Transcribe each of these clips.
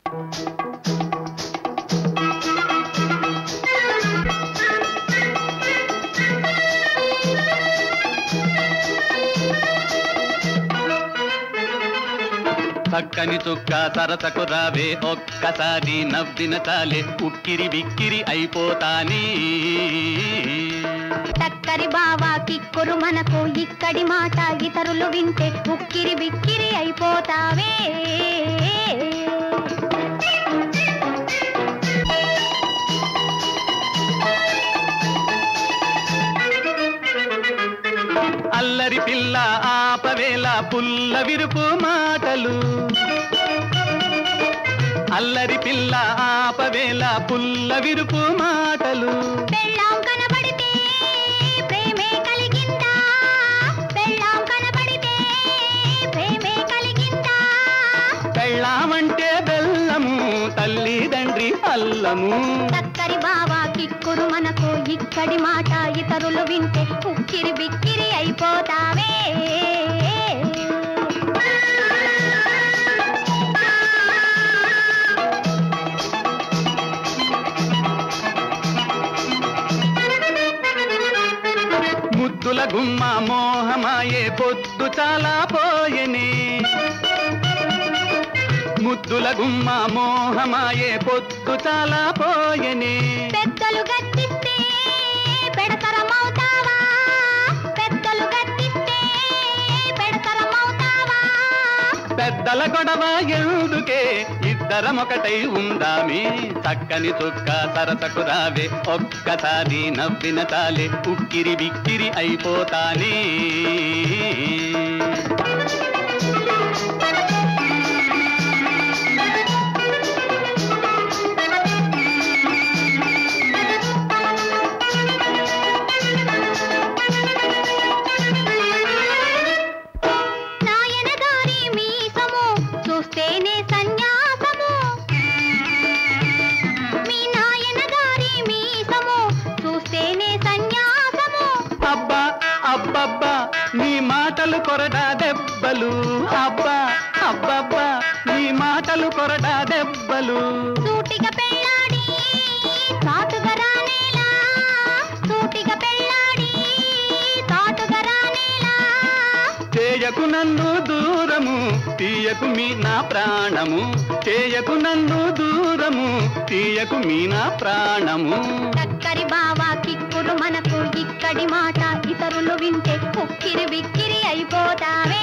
చక్కని చుక్క సరసకు రావే ఒక్కసారి నవ్విన చాలే ఉక్కిరి బిక్కిరి అయిపోతాని టక్కరి బావా కిక్కురు మనకు ఇక్కడి మాట ఇతరులు వింటే ఉక్కిరి బిక్కిరి అయిపోతావే అల్లరి పిల్ల ఆపవేళ పుల్ల విరుపు మాటలు అల్లరి పిల్ల ఆపవేళ పుల్ల విరుపు మాటలు పెళ్ళాం కనబడితే ప్రేమే కలిగిందా పెళ్ళాం కనబడితే ప్రేమే కలిగిందా పెళ్ళామంటే బెల్లము తల్లిదండ్రి అల్లము టక్కరి బావా కిక్కురు మనకు ఇక్కడి మాట ఇతరులు వింటే ఉక్కిరి బిక్కిరి అయిపోతావే ముద్దుల గుమ్మ మోహమాయే పొద్దు చాలా పోయెనే ముద్దుల గుమ్మ మోహమాయే పొద్దు చాలా పోయెనే పెద్దలు గద్దిస్తే పెడతరమవుతావా పెద్దలు గద్దిస్తే పెడతరమవుతావా పెద్దల గొడవ ఎందుకే ఇద్దరం ఒకటై ఉందామే చక్కని చుక్క సరసకు రావే ఒక్కసారి నవ్విన తాలే ఉక్కిరి బిక్కిరి అయిపోతానే నాయన గారి మీసము చూస్తేనే సన్యాసము మీ నాయన గారి మీసము చూస్తేనే సన్యాసము అబ్బా అబ్బబ్బా నీ మాటలు కొరడా దెబ్బలు అబ్బా అబ్బబ్బా నీ మాటలు కొరడా దెబ్బలు సూటిగా పెళ్ళాడి సాటుగా రానేలా సూటిగా పెళ్ళాడి సాటుగా రానేలా చేయకు నన్ను దూరము తీయకు మీ నా ప్రాణము చేయకు నన్ను దూరము తీయకు మీ నా ప్రాణము టక్కరి బావా కిక్కురు మనకు ఇక్కడి మాట ఇతరులు వింటే ఉక్కిరి బిక్కిరి అయిపోతావే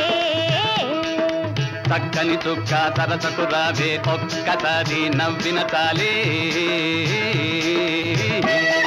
చక్కని చుక్క సరసకు రావే ఒక్కసారి నవ్విన చాలే